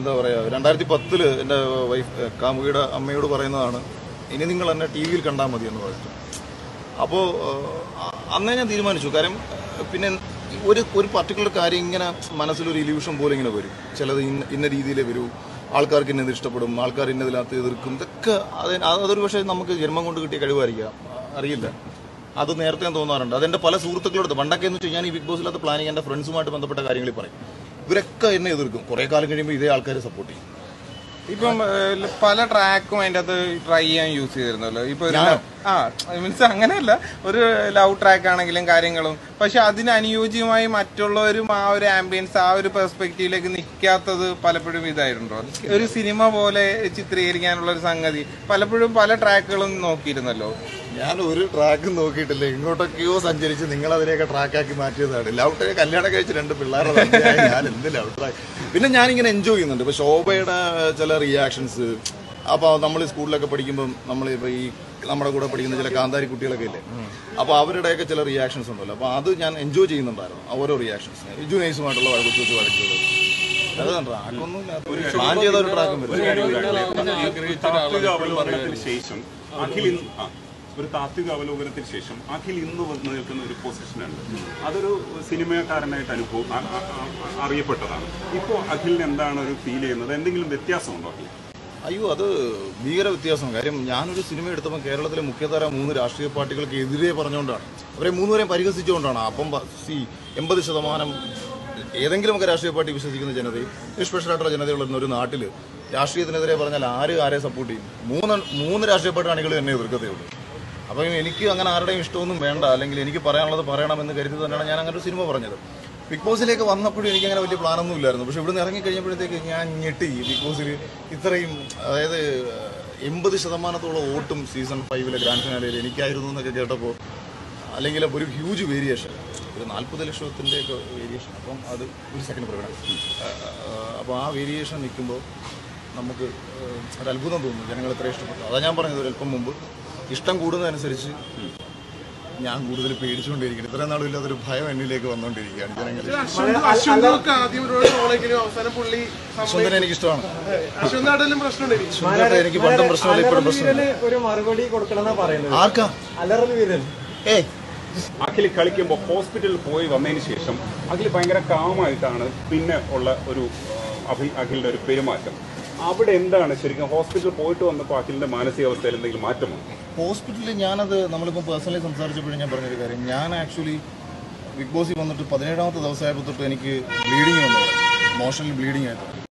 എന്താ പറയുക രണ്ടായിരത്തി പത്തില് എൻ്റെ വൈഫ് കാമുകിയുടെ അമ്മയോട് പറയുന്നതാണ് ഇനി നിങ്ങൾ എന്നെ ടി വിയിൽ കണ്ടാൽ മതി എന്ന് പറഞ്ഞു അപ്പോൾ അന്നേ ഞാൻ തീരുമാനിച്ചു കാര്യം ഏഹ്, പിന്നെ ഒരു ഒരു പർട്ടിക്കുലർ കാര്യം ഇങ്ങനെ മനസ്സിലൊരു ഇല്യൂഷൻ പോലെ ഇങ്ങനെ വരും ചിലത് ഇന്ന ഇന്ന രീതിയിലേ വരൂ ആൾക്കാർക്ക് ഇന്നത് ഇഷ്ടപ്പെടും ആൾക്കാർ ഇന്നതിനകത്ത് എതിർക്കും ഇതൊക്കെ അത് അതൊരു പക്ഷേ നമുക്ക് ജന്മം കൊണ്ട് കിട്ടിയ കഴിവായിരിക്കാം അറിയില്ല അത് നേരത്തെ ഞാൻ തോന്നാറുണ്ട് അതെന്റെ പല സുഹൃത്തുക്കളോട് പണ്ടൊക്കെ എന്ന് വെച്ചാൽ ഞാൻ ഈ ബിഗ് ബോസിലകത്ത് പ്ലാനിങ് എൻ്റെ ഫ്രണ്ട്സുമായിട്ട് ബന്ധപ്പെട്ട കാര്യങ്ങളിൽ പറയും ഇവരൊക്കെ എന്നെ എതിർക്കും കുറേ കാലം കഴിയുമ്പോൾ ഇതേ ആൾക്കാർ സപ്പോർട്ട് ചെയ്യും ഇപ്പം ഏഹ്, പല ട്രാക്കും അതിന്റെ അകത്ത് ട്രൈ ചെയ്യാൻ യൂസ് ചെയ്തിരുന്നല്ലോ ഇപ്പൊ ഒരു ഞാനോ? ആ മീൻസ് അങ്ങനെയല്ല ഒരു ലവ് ട്രാക്ക് ആണെങ്കിലും കാര്യങ്ങളും പക്ഷെ അതിന് അനുയോജ്യമായി മറ്റുള്ളവരും ആ ഒരു ആംബിയൻസ് ആ ഒരു പെർസ്പെക്റ്റീവിലേക്ക് നിൽക്കാത്തത് പലപ്പോഴും ഇതായിട്ടുണ്ടോ ഒരു സിനിമ പോലെ ചിത്രീകരിക്കാനുള്ള ഒരു സംഗതി പലപ്പോഴും പല ട്രാക്കുകളും നോക്കിയിരുന്നല്ലോ ഞാൻ ഒരു ട്രാക്കും നോക്കിയിട്ടില്ല ഇങ്ങോട്ടൊക്കെയോ സഞ്ചരിച്ച് നിങ്ങൾ അതിനെയൊക്കെ ട്രാക്കാക്കി മാറ്റിയതാണ് ലവ് ട്രാക്ക് കല്യാണം കഴിച്ച് രണ്ട് പിള്ളേരുടെ തന്നെയായി ഞാൻ എന്ത് ലവ് ട്രാക്ക് പിന്നെ ഞാനിങ്ങനെ എൻജോയ് ചെയ്യുന്നുണ്ട് ഇപ്പൊ ശോഭയുടെ ചില റിയാക്ഷൻസ് അപ്പോൾ നമ്മൾ സ്കൂളിലൊക്കെ പഠിക്കുമ്പം നമ്മൾ ഇപ്പോൾ ഈ നമ്മുടെ കൂടെ പഠിക്കുന്ന ചില കാന്താരി കുട്ടികളൊക്കെ ഇല്ലേ അപ്പോൾ അവരുടെയൊക്കെ ചില റിയാക്ഷൻസ് ഉണ്ടല്ലോ അപ്പോൾ അത് ഞാൻ എൻജോയ് ചെയ്യുന്നുണ്ടായിരുന്നു ആ ഓരോ റിയാക്ഷൻസ് ഇജു നൈസുമായിട്ടുള്ള വഴക്ക് വെച്ച് വരച്ചത് അത് ട്രാക്കൊന്നും പ്ലാൻ ചെയ്ത ഒരു ട്രാക്കും വരും ഈ താത്വിക അവലോകനത്തിന് ശേഷം അഖിൽ ഇന്ന് ആ, ഒരു താത്വിക അവലോകനത്തിന് ശേഷം അഖിൽ ഇന്ന് വന്ന് നിൽക്കുന്ന ഒരു പൊസിഷനുണ്ട് അതൊരു സിനിമക്കാരനായിട്ട് അനുഭവം ആ- ആ- ആ- അറിയപ്പെട്ടതാണ് ഇപ്പോൾ അഖിലിന് എന്താണ് ഒരു ഫീൽ ചെയ്യുന്നത് എന്തെങ്കിലും വ്യത്യാസമുണ്ടോ അഖിൽ അയ്യോ അത് ഭീകര വ്യത്യാസമാണ് കാര്യം ഞാനൊരു സിനിമ എടുത്തപ്പോൾ കേരളത്തിലെ മുഖ്യധാര മൂന്ന് രാഷ്ട്രീയ പാർട്ടികൾക്ക് എതിരെ പറഞ്ഞുകൊണ്ടാണ് അവരെ മൂന്നുപേരെയും പരിഹസിച്ചുകൊണ്ടാണ് അപ്പം പ- സി എൺപത് ശതമാനം ഏതെങ്കിലുമൊക്കെ രാഷ്ട്രീയ പാർട്ടി വിശ്വസിക്കുന്ന ജനതയും നിഷ്പക്ഷരായിട്ടുള്ള ജനതയുള്ള ഒരു നാട്ടിൽ രാഷ്ട്രീയത്തിനെതിരെ പറഞ്ഞാൽ ആര് ആരെ സപ്പോർട്ട് ചെയ്യും മൂന്ന് മൂന്ന് രാഷ്ട്രീയ പാർട്ടി അണികൾ എന്നെ എതിർക്കത്തേ ഉള്ളൂ അപ്പം എനിക്ക് അങ്ങനെ ആരുടെയും ഇഷ്ടമൊന്നും വേണ്ട അല്ലെങ്കിൽ എനിക്ക് പറയാനുള്ളത് പറയണമെന്ന് കരുതി തന്നെയാണ് ഞാൻ അങ്ങനെ ഒരു സിനിമ പറഞ്ഞത് ബിഗ് ബോസിലേക്ക് വന്നപ്പോഴും എനിക്ക് അങ്ങനെ വലിയ പ്ലാനൊന്നും ഇല്ലായിരുന്നു പക്ഷെ ഇവിടുന്ന് ഇറങ്ങി കഴിഞ്ഞപ്പോഴത്തേക്ക് ഞാൻ ഞെട്ടി ബിഗ് ബോസിൽ ഇത്രയും അതായത് എൺപത് ശതമാനത്തോളം വോട്ടും സീസൺ ഫൈവിലെ ഗ്രാൻഡ് ഫിനാലയിൽ എനിക്കായിരുന്നു എന്നൊക്കെ കേട്ടപ്പോൾ അല്ലെങ്കിൽ ഒരു ഹ്യൂജ് വേരിയേഷൻ ഒരു നാൽപ്പത് ലക്ഷത്തിൻ്റെ ഒക്കെ വേരിയേഷൻ അപ്പം അത് ഒരു സെക്കൻഡ് പ്രകടനം അപ്പോൾ ആ വേരിയേഷൻ നിൽക്കുമ്പോൾ നമുക്ക് ഏഹ്, ഒരു അത്ഭുതം തോന്നുന്നു ജനങ്ങൾ എത്ര ഇഷ്ടപ്പെട്ടു അതാ ഞാൻ പറഞ്ഞത് ഒരല്പം മുമ്പ് ഇഷ്ടം കൂടുന്നതനുസരിച്ച് ഞാൻ കൂടുതൽ പേടിച്ചുകൊണ്ടിരിക്കുന്നു ഇത്രയും നാളും ഇല്ലാത്തൊരു ഭയം എന്നിലേക്ക് വന്നുകൊണ്ടിരിക്കുകയാണ് ജനങ്ങൾ അശ്വന്തൊക്കെ ആദ്യം ഒരു റോളെങ്കിലും അവസാനം പുള്ളി സ്വന്തം എനിക്ക് ഇഷ്ടമാണ് അശ്വന്താട്ടിലും പ്രശ്നമുണ്ടായിരുന്നു സ്വന്തം എനിക്ക് പണ്ടും പ്രശ്നമില്ല ഇപ്പോഴും പ്രശ്നമില്ല ഒരു മറുപടി കൊടുക്കണമെന്നാ പറയുന്നത് ആർക്കാ അലറൽ വീരൻ ഏയ് അഖിൽ കളിക്കുമ്പോൾ ഹോസ്പിറ്റലിൽ പോയി വന്നതിന് ശേഷം അഖിൽ ഭയങ്കര കാമായിട്ടാണ് പിന്നെ ഉള്ള ഒരു ആ, അഖിൽ അഖിലിന്റെ ഒരു പെരുമാറ്റം അവിടെ എന്താണ് ശരിക്കും ഹോസ്പിറ്റലിൽ പോയിട്ട് വന്നപ്പോൾ അഖിലിന്റെ മാനസികാവസ്ഥയിൽ എന്തെങ്കിലും മാറ്റമോ ഹോസ്പിറ്റലിൽ ഞാനത് നമ്മളിപ്പോൾ പേഴ്സണലി സംസാരിച്ചപ്പോഴും ഞാൻ പറഞ്ഞൊരു കാര്യം ഞാൻ ആക്ച്വലി ബിഗ് ബോസിൽ വന്നിട്ട് പതിനേഴാമത്തെ ദിവസമായപ്പോൾ തൊട്ട് എനിക്ക് ബ്ലീഡിങ് വന്നു മോഷണൽ ബ്ലീഡിങ് ആയിട്ട്